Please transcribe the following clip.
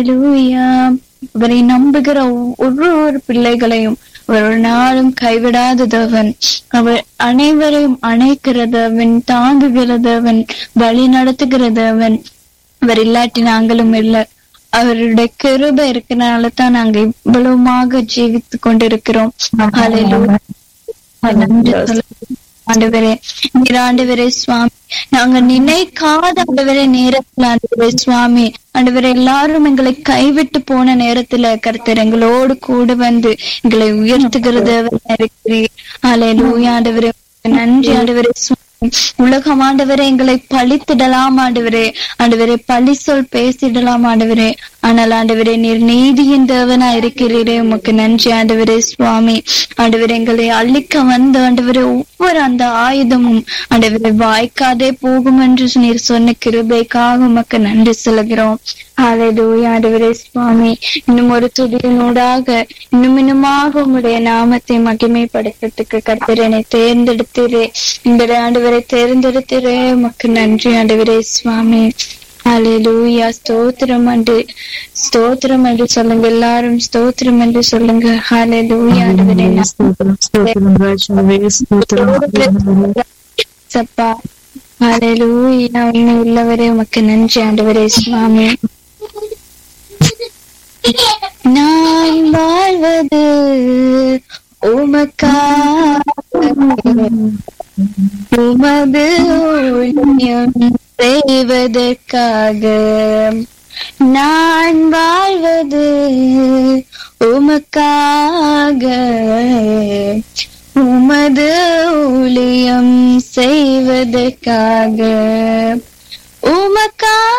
ஹalleluya அவரை நம்புகிற ஒரு ஒரு பிள்ளைகளையும் ஒரு நாளும் கைவிடாத தேவன் அவர் அனைவரையும் அணைக்கிற தேவன் தாங்குகிற தேவன் வழி நடத்துகிற தேவன் அவர் இல்லாட்டி நாங்களும் இல்லை அவருடைய கிருபை இருக்கனால தான் நாங்க இவ்வளவுமாக ஜீவித்து கொண்டிருக்கிறோம் ஹalleluya நன்றி சொல்லுகிறோம். ஆண்டவரே நீர் ஆண்டவரே சுவாமி நாங்க நினைக்காத ஆண்டவரே நேரத்துல ஆண்டவரே சுவாமி ஆண்டவரே எல்லாரும் எங்களை கைவிட்டு போன நேரத்துல கர்த்தர் எங்களோடு கூட வந்து எங்களை உயர்த்துகிறது இருக்கிறீர் ஹalleluya ஆண்டவரே நன்றி ஆண்டவரே சுவாமி உலகம் ஆண்டவரே எங்களை பழித்திடலாம் ஆண்டவரே ஆண்டவரே பழி சொல் பேசிடலாம் ஆண்டவரே ஆனால் ஆண்டவரே நீர் நீதியின் தேவனா இருக்கிறீரே உமக்கு நன்றி ஆண்டவரே சுவாமி ஆண்டவரே எங்களை அழிக்க வந்த ஆண்டவரே ஒவ்வொரு அந்த ஆயுதமும் ஆண்டவரே வாய்க்காதே போகும் என்று நீர் சொன்ன கிருபைக்காக உமக்கு நன்றி சொல்கிறோம் ஹalleluya ஆண்டவரே சுவாமி இன்னும் ஒரு துதியினூடாக இன்னும் இன்னுமாக உம்முடைய நாமத்தை மகிமைப்படுத்துறதுக்கு கர்த்தரனை தேர்ந்தெடுத்தீரே இந்த ஆண்டவரை தேர்ந்தெடுத்தீரே உமக்கு நன்றி ஆண்டவரே சுவாமி ஹalleluya ஸ்தோத்திரம் என்று ஸ்தோத்திரம் என்று சொல்லுங்க எல்லாரும் ஸ்தோத்திரம் என்று சொல்லுங்க ஹalleluya ஆண்டவரே ஸ்தோத்திரம் ஸ்தோத்திரம் ராஜாவே ஸ்தோத்திரம் சப்பா ஹalleluya உண்மை உள்ளவரே உமக்கு நன்றி ஆண்டவரே சுவாமி நான் வாழ்வது உமக்காக உமது ஊழியம் செய்வதற்காக நான் வாழ்வது உமக்காக உமது ஊழியம் செய்வதற்காக உமக்கா